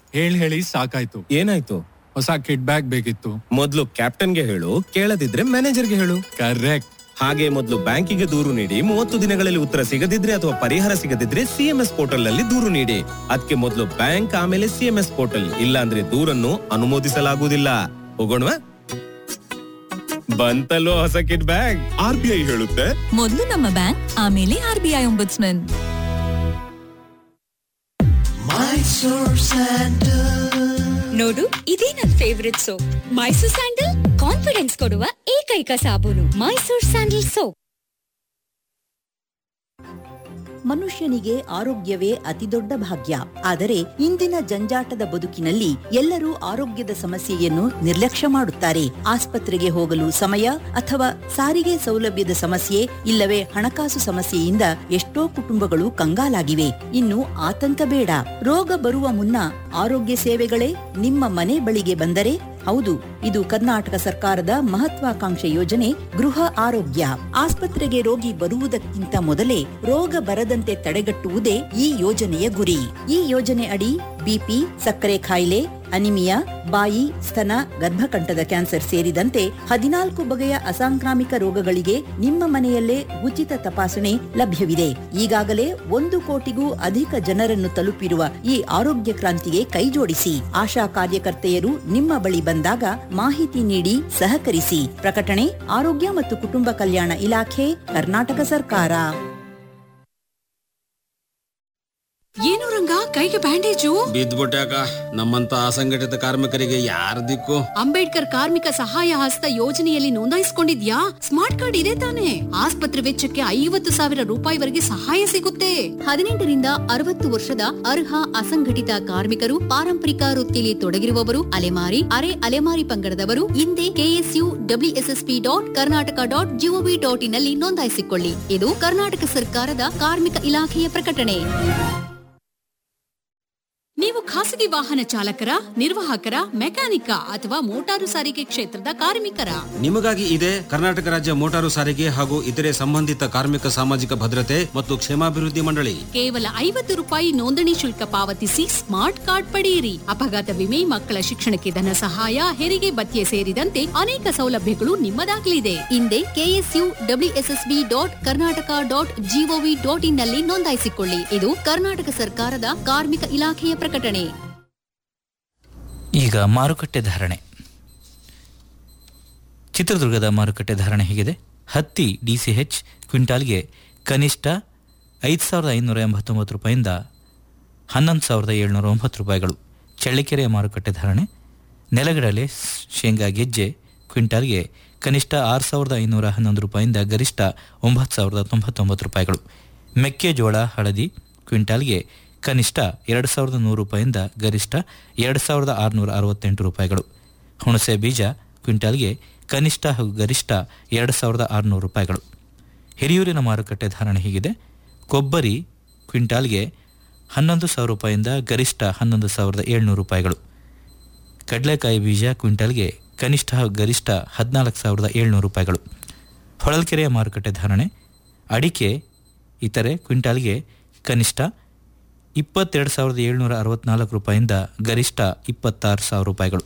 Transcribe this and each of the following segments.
ಹೇಳ್ ಹೇಳಿ ಸಾಕಾಯ್ತು ಏನಾಯ್ತು ಹೊಸ ಕಿಡ್ ಬ್ಯಾಗ್ ಬೇಕಿತ್ತು ಮೊದ್ಲು ಕ್ಯಾಪ್ಟನ್ಗೆ ಹೇಳು ಕೇಳದಿದ್ರೆ ಮ್ಯಾನೇಜರ್ಗೆ ಹೇಳು ಕರೆಕ್ಟ್ ಹಾಗೆ ಮೊದಲು ಬ್ಯಾಂಕಿಗೆ ದೂರು ನೀಡಿ ಮೂವತ್ತು ದಿನಗಳಲ್ಲಿ ಉತ್ತರ ಸಿಗದಿದ್ರೆ ಅಥವಾ ಪರಿಹಾರ ಸಿಗದಿದ್ರೆ ಸಿಎಂಎಸ್ ಪೋರ್ಟಲ್ ನಲ್ಲಿ ದೂರು ನೀಡಿ ಅದಕ್ಕೆ ಮೊದಲು ಬ್ಯಾಂಕ್ ಆಮೇಲೆ ಸಿಎಂಎಸ್ ಪೋರ್ಟಲ್ ಇಲ್ಲ ಅಂದ್ರೆ ದೂರನ್ನು ಅನುಮೋದಿಸಲಾಗುವುದಿಲ್ಲ ಹೋಗೋಣವಾ ಬಂತಲ್ಲೋ ಹೊಸ ಕಿಡ್ ಬ್ಯಾಗ್ ಆರ್ ಬಿ ಐ ಹೇಳುತ್ತೆ ಮೊದಲು ನಮ್ಮ ಬ್ಯಾಂಕ್ ಆಮೇಲೆ ಆರ್ ಬಿ ಐ ಒಂಬುಡ್ಸ್ಮನ್ ನೋಡು ಇದೇ ನನ್ favourite soap Mysore sandal confidence ಕೊಡುವ ಏಕೈಕ ಸಾಬೂನು ಮೈಸೂರ್ ಸ್ಯಾಂಡಲ್ ಸೋಪ್ ಮನುಷ್ಯನಿಗೆ ಆರೋಗ್ಯವೇ ಅತಿದೊಡ್ಡ ಭಾಗ್ಯ ಆದರೆ ಇಂದಿನ ಜಂಜಾಟದ ಬದುಕಿನಲ್ಲಿ ಎಲ್ಲರೂ ಆರೋಗ್ಯದ ಸಮಸ್ಯೆಯನ್ನು ನಿರ್ಲಕ್ಷ್ಯ ಮಾಡುತ್ತಾರೆ ಆಸ್ಪತ್ರೆಗೆ ಹೋಗಲು ಸಮಯ ಅಥವಾ ಸಾರಿಗೆ ಸೌಲಭ್ಯದ ಸಮಸ್ಯೆ ಇಲ್ಲವೇ ಹಣಕಾಸು ಸಮಸ್ಯೆಯಿಂದ ಎಷ್ಟೋ ಕುಟುಂಬಗಳು ಕಂಗಾಲಾಗಿವೆ ಇನ್ನು ಆತಂಕ ಬೇಡ ರೋಗ ಬರುವ ಮುನ್ನ ಆರೋಗ್ಯ ಸೇವೆಗಳೇ ನಿಮ್ಮ ಮನೆ ಬಳಿಗೆ ಬಂದರೆ ಹೌದು ಇದು ಕರ್ನಾಟಕ ಸರ್ಕಾರದ ಮಹತ್ವಾಕಾಂಕ್ಷೆ ಯೋಜನೆ ಗೃಹ ಆರೋಗ್ಯ ಆಸ್ಪತ್ರೆಗೆ ರೋಗಿ ಬರುವುದಕ್ಕಿಂತ ಮೊದಲೇ ರೋಗ ಬರದಂತೆ ತಡೆಗಟ್ಟುವುದೇ ಈ ಯೋಜನೆಯ ಗುರಿ ಈ ಯೋಜನೆ ಅಡಿ ಬಿಪಿ ಸಕ್ಕರೆ ಕಾಯಿಲೆ ಅನಿಮಿಯಾ ಬಾಯಿ ಸ್ತನ ಗರ್ಭಕಂಠದ ಕ್ಯಾನ್ಸರ್ ಸೇರಿದಂತೆ ಹದಿನಾಲ್ಕು ಬಗೆಯ ಅಸಾಂಕ್ರಾಮಿಕ ರೋಗಗಳಿಗೆ ನಿಮ್ಮ ಮನೆಯಲ್ಲೇ ಉಚಿತ ತಪಾಸಣೆ ಲಭ್ಯವಿದೆ ಈಗಾಗಲೇ ಒಂದು ಕೋಟಿಗೂ ಅಧಿಕ ಜನರನ್ನು ತಲುಪಿರುವ ಈ ಆರೋಗ್ಯ ಕ್ರಾಂತಿಗೆ ಕೈಜೋಡಿಸಿ ಆಶಾ ಕಾರ್ಯಕರ್ತೆಯರು ನಿಮ್ಮ ಬಳಿ ಬಂದಾಗ ಮಾಹಿತಿ ನೀಡಿ ಸಹಕರಿಸಿ ಪ್ರಕಟಣೆ ಆರೋಗ್ಯ ಮತ್ತು ಕುಟುಂಬ ಕಲ್ಯಾಣ ಇಲಾಖೆ ಕರ್ನಾಟಕ ಸರ್ಕಾರ ಏನು ರಂಗ ಕೈಗೆ ಬ್ಯಾಂಡೇಜು ಬಿದ್ದ್ಬಿಟ್ಯಾಕ ನಮ್ಮಂತ ಅಸಂಘಟಿತ ಕಾರ್ಮಿಕರಿಗೆ ಯಾರ ದಿಕ್ಕು ಅಂಬೇಡ್ಕರ್ ಕಾರ್ಮಿಕ ಸಹಾಯ ಹಸ್ತ ಯೋಜನೆಯಲ್ಲಿ ನೋಂದಾಯಿಸಿಕೊಂಡಿದ್ಯಾ ಸ್ಮಾರ್ಟ್ ಕಾರ್ಡ್ ಇದೆ ತಾನೆ ಆಸ್ಪತ್ರೆ ವೆಚ್ಚಕ್ಕೆ ಐವತ್ತು ಸಾವಿರ ರೂಪಾಯಿವರೆಗೆ ಸಹಾಯ ಸಿಗುತ್ತೆ ಹದಿನೆಂಟರಿಂದ ಅರವತ್ತು ವರ್ಷದ ಅರ್ಹ ಅಸಂಘಟಿತ ಕಾರ್ಮಿಕರು ಪಾರಂಪರಿಕ ವೃತ್ತಿಯಲ್ಲಿ ತೊಡಗಿರುವವರು ಅಲೆಮಾರಿ ಅರೆ ಅಲೆಮಾರಿ ಪಂಗಡದವರು ಹಿಂದೆ KSU WSSP dot Karnataka dot G O V dot in ನಲ್ಲಿ ನೋಂದಾಯಿಸಿಕೊಳ್ಳಿ ಇದು ಕರ್ನಾಟಕ ಸರ್ಕಾರದ ಕಾರ್ಮಿಕ ಇಲಾಖೆಯ ಪ್ರಕಟಣೆ ನೀವು ಖಾಸಗಿ ವಾಹನ ಚಾಲಕರ ನಿರ್ವಾಹಕರ ಮೆಕ್ಯಾನಿಕ ಅಥವಾ ಮೋಟಾರು ಸಾರಿಗೆ ಕ್ಷೇತ್ರದ ಕಾರ್ಮಿಕರ ನಿಮಗಾಗಿ ಇದೆ ಕರ್ನಾಟಕ ರಾಜ್ಯ ಮೋಟಾರು ಸಾರಿಗೆ ಹಾಗೂ ಇತರೆ ಸಂಬಂಧಿತ ಕಾರ್ಮಿಕ ಸಾಮಾಜಿಕ ಭದ್ರತೆ ಮತ್ತು ಕ್ಷೇಮಾಭಿವೃದ್ಧಿ ಮಂಡಳಿ ಕೇವಲ ಐವತ್ತು ರೂಪಾಯಿ ನೋಂದಣಿ ಶುಲ್ಕ ಪಾವತಿಸಿ ಸ್ಮಾರ್ಟ್ ಕಾರ್ಡ್ ಪಡೆಯಿರಿ ಅಪಘಾತ ವಿಮೆ ಮಕ್ಕಳ ಶಿಕ್ಷಣಕ್ಕೆ ಧನ ಸಹಾಯ ಹೆರಿಗೆ ಭತ್ಯೆ ಸೇರಿದಂತೆ ಅನೇಕ ಸೌಲಭ್ಯಗಳು ನಿಮ್ಮದಾಗಲಿದೆ ಹಿಂದೆ KSU WSSB dot Karnataka dot G O V dot in ನಲ್ಲಿ ನೋಂದಾಯಿಸಿಕೊಳ್ಳಿ ಇದು ಕರ್ನಾಟಕ ಸರ್ಕಾರದ ಕಾರ್ಮಿಕ ಇಲಾಖೆಯ ಪ್ರಕಟಣೆ ಈಗ ಮಾರುಕಟ್ಟೆ ಧಾರಣೆ ಚಿತ್ರದುರ್ಗದ ಮಾರುಕಟ್ಟೆ ಧಾರಣೆ ಹೀಗಿದೆ ಹತ್ತಿ ಡಿ ಸಿ ಹೆಚ್ ಕ್ವಿಂಟಾಲ್ಗೆ ಕನಿಷ್ಠ ಐದು ಸಾವಿರದ ಐನೂರ ಎಂಬತ್ತೊಂಬತ್ತು ರೂಪಾಯಿಂದ ಹನ್ನೊಂದು ಸಾವಿರದ ಏಳ್ನೂರ ಒಂಬತ್ತು ರೂಪಾಯಿಗಳು ಚಳ್ಳಿಕೆರೆ ಮಾರುಕಟ್ಟೆ ಧಾರಣೆ ನೆಲಗಡಲೆ ಶೇಂಗಾ ಗೆಜ್ಜೆ ಕ್ವಿಂಟಾಲ್ಗೆ ಕನಿಷ್ಠ ಆರು ಸಾವಿರದ ಐನೂರ ಹನ್ನೊಂದು ರೂಪಾಯಿಂದ ಗರಿಷ್ಠ ಒಂಬತ್ತು ಸಾವಿರದ ತೊಂಬತ್ತೊಂಬತ್ತು ರೂಪಾಯಿಗಳು ಮೆಕ್ಕೆಜೋಳ ಹಳದಿ ಕ್ವಿಂಟಾಲ್ಗೆ ಕನಿಷ್ಠ ಎರಡು ಸಾವಿರದ ನೂರು ರೂಪಾಯಿಂದ ಗರಿಷ್ಠ ಎರಡು ಸಾವಿರದ ಆರುನೂರ ಅರವತ್ತೆಂಟು ರೂಪಾಯಿಗಳು ಹುಣಸೆ ಬೀಜ ಕ್ವಿಂಟಾಲ್ಗೆ ಕನಿಷ್ಠ ಹಾಗೂ ಗರಿಷ್ಠ ಎರಡು ಸಾವಿರದ ಆರುನೂರು ರೂಪಾಯಿಗಳು ಹಿರಿಯೂರಿನ ಮಾರುಕಟ್ಟೆ ಧಾರಣೆ ಹೀಗಿದೆ ಕೊಬ್ಬರಿ ಕ್ವಿಂಟಾಲ್ಗೆ ಹನ್ನೊಂದು ಸಾವಿರ ರೂಪಾಯಿಂದ ಗರಿಷ್ಠ ಹನ್ನೊಂದು ಸಾವಿರದ ಏಳ್ನೂರು ರೂಪಾಯಿಗಳು ಕಡಲೆಕಾಯಿ ಬೀಜ ಕ್ವಿಂಟಾಲ್ಗೆ ಕನಿಷ್ಠ ಹಾಗೂ ಗರಿಷ್ಠ ಹದಿನಾಲ್ಕು ಸಾವಿರದ ಏಳ್ನೂರು ರೂಪಾಯಿಗಳು ಹೊಳಲ್ಕೆರೆಯ ಮಾರುಕಟ್ಟೆ ಧಾರಣೆ ಅಡಿಕೆ ಇತರೆ ಕ್ವಿಂಟಾಲ್ಗೆ ಕನಿಷ್ಠ ಇಪ್ಪತ್ತೆರಡು ಸಾವಿರದ ಏಳ್ನೂರ ಅರವತ್ನಾಲ್ಕು ರೂಪಾಯಿಂದ ಗರಿಷ್ಠ ಇಪ್ಪತ್ತಾರು ಸಾವಿರ ರೂಪಾಯಿಗಳು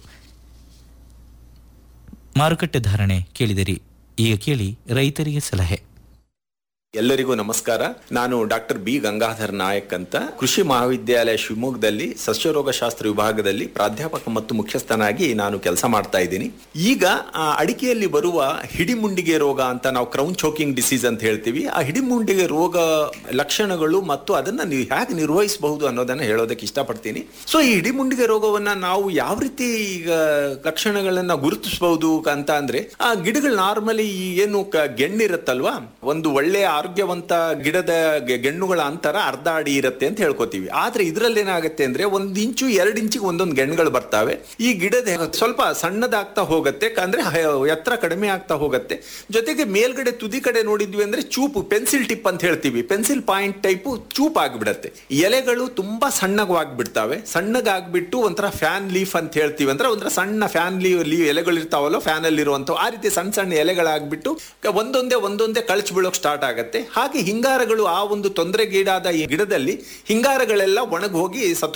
ಮಾರುಕಟ್ಟೆ ಧಾರಣೆ ಕೇಳಿದಿರಿ ಈಗ ಕೇಳಿ ರೈತರಿಗೆ ಸಲಹೆ ಎಲ್ಲರಿಗೂ ನಮಸ್ಕಾರ ನಾನು ಡಾಕ್ಟರ್ ಬಿ ಗಂಗಾಧರ್ ನಾಯಕ್ ಅಂತ ಕೃಷಿ ಮಹಾವಿದ್ಯಾಲಯ ಶಿವಮೊಗ್ಗದಲ್ಲಿ ಸಸ್ಯರೋಗ ಶಾಸ್ತ್ರ ವಿಭಾಗದಲ್ಲಿ ಪ್ರಾಧ್ಯಾಪಕ ಮತ್ತು ಮುಖ್ಯಸ್ಥನಾಗಿ ನಾನು ಕೆಲಸ ಮಾಡ್ತಾ ಇದ್ದೀನಿ ಈಗ ಆ ಅಡಿಕೆಯಲ್ಲಿ ಬರುವ ಹಿಡಿಮುಂಡಿಗೆ ರೋಗ ಅಂತ ನಾವು ಕ್ರೌನ್ ಚೋಕಿಂಗ್ ಡಿಸೀಸ್ ಅಂತ ಹೇಳ್ತೀವಿ ಆ ಹಿಡಿಮುಂಡಿಗೆ ರೋಗ ಲಕ್ಷಣಗಳು ಮತ್ತು ಅದನ್ನ ನೀವು ಹೇಗೆ ನಿರ್ವಹಿಸಬಹುದು ಅನ್ನೋದನ್ನ ಹೇಳೋದಕ್ಕೆ ಇಷ್ಟಪಡ್ತೀನಿ ಸೊ ಈ ಹಿಡಿಮುಂಡಿಗೆ ರೋಗವನ್ನ ನಾವು ಯಾವ ರೀತಿ ಈಗ ಲಕ್ಷಣಗಳನ್ನ ಗುರುತಿಸಬಹುದು ಅಂತ ಅಂದ್ರೆ ಆ ಗಿಡಗಳು ನಾರ್ಮಲಿ ಏನು ಕ- ಗೆಣ್ಣಿರುತ್ತಲ್ವಾ ಒಂದು ಒಳ್ಳೆ ಆರೋಗ್ಯವಂತ ಗಿಡದ ಗೆ- ಗೆಣ್ಣುಗಳ ಅಂತರ ಅರ್ಧ ಅಡಿ ಇರುತ್ತೆ ಅಂತ ಹೇಳ್ಕೊತೀವಿ ಆದ್ರೆ ಇದ್ರಲ್ಲಿ ಏನಾಗುತ್ತೆ ಅಂದ್ರೆ ಒಂದ್ ಇಂಚು ಎರಡ್ ಇಂಚಿಗೆ ಒಂದೊಂದು ಗೆಣ್ಣುಗಳು ಬರ್ತಾವೆ ಈ ಗಿಡದ ಸ್ವಲ್ಪ ಸಣ್ಣದಾಗ್ತಾ ಹೋಗುತ್ತೆ ಅಂದ್ರೆ ಹ- ಎತ್ತರ ಕಡಿಮೆ ಆಗ್ತಾ ಹೋಗುತ್ತೆ ಜೊತೆಗೆ ಮೇಲ್ಗಡೆ ತುದಿ ಕಡೆ ನೋಡಿದ್ವಿ ಅಂದ್ರೆ ಚೂಪು ಪೆನ್ಸಿಲ್ ಟಿಪ್ ಅಂತ ಹೇಳ್ತೀವಿ ಪೆನ್ಸಿಲ್ ಪಾಯಿಂಟ್ ಟೈಪು ಚೂಪ್ ಆಗ್ಬಿಡತ್ತೆ ಎಲೆಗಳು ತುಂಬಾ ಸಣ್ಣಗಾಗ್ಬಿಡ್ತಾವೆ ಸಣ್ಣಗಾಗ್ಬಿಟ್ಟು ಒಂಥರ ಫ್ಯಾನ್ ಲೀಫ್ ಅಂತ ಹೇಳ್ತೀವಿ ಅಂದ್ರೆ ಒಂಥರ ಸಣ್ಣ ಫ್ಯಾನ್ ಲೀವ್ ಲೀವ್ ಎಲೆಗಳು ಇರ್ತಾವಲ್ಲ ಫ್ಯಾನ್ ಅಲ್ಲಿ ಇರುವಂತ ಆ ರೀತಿ ಸಣ್ಣ ಸಣ್ಣ ಎಲೆಗಳಾಗ್ಬಿಟ್ಟು ಕ- ಒಂದೊಂದೇ ಒಂದೊಂದೇ ಕಳಚ್ ಬೀಳೋಕ್ ಸ್ಟಾರ್ಟ್ ಆಗತ್ತೆ ಹಾಗೆ ಹಿಂಗಾರಗಳು ಆ ಒಂದು ತೊಂದರೆಗೀಡಾದ ಈ ಗಿಡದಲ್ಲಿ ಹಿಂಗಾರಗಳೆಲ್ಲ ಒಣಗಿ ಹೋಗಿ ಸತ್ತು